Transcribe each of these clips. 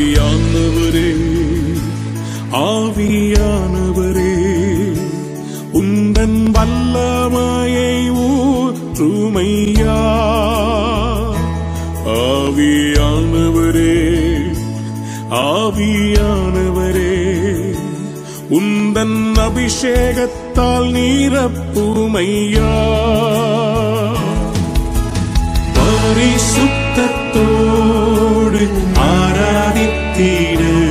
ஆவியானவரே ஆவியானவரே உந்தன் வல்லமையை ஊற்றுமையா ஆவியானவரே ஆவியானவரே உந்தன் அபிஷேகத்தால் நீரப்புமையா பரிசுத்தத்தோடு ஆராதித்தீடு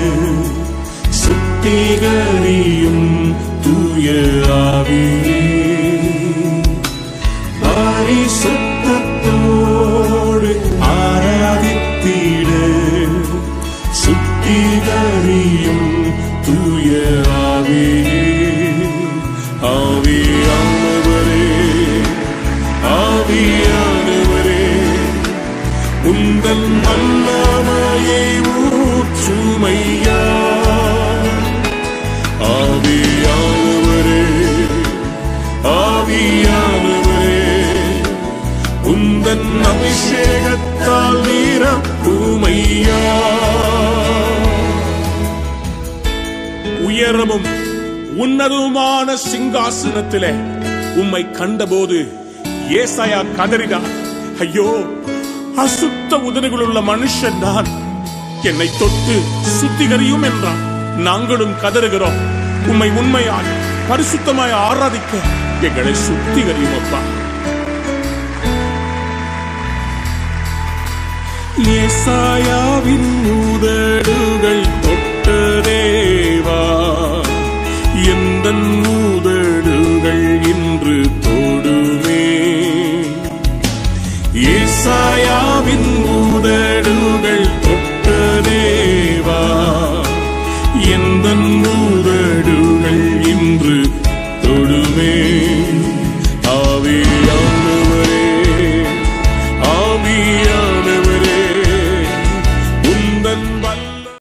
சுத்திகரியும் தூய ஆவியே பரிசுத்தத்தோடு ஆராதித்தீடு சுத்திகரியும் தூய ஆவியே ஆவியானவரே ஆவியானவரே உந்தன் வல்லமையை ஊற்றுமையா ஆவியானவரே ஆவியானவரே உந்தன் அபிஷேகத்தால் நீரப்புமையா உயரமும் உன்னதமான சிங்காசனத்திலே உம்மை கண்டபோது ஏசாயா கதறினார் ஐயோ அசுத்த உதடுகள் உள்ள மனுஷன் நான் என்னை தொட்டு சுத்திகரியும் என்றான் நாங்களும் கதறுகிறோம் உம்மை உண்மையாய் பரிசுத்தமாய் ஆராதிக்க எங்களை சுத்திகரியும் அப்பா ஏசாயாவின் உதடுகள்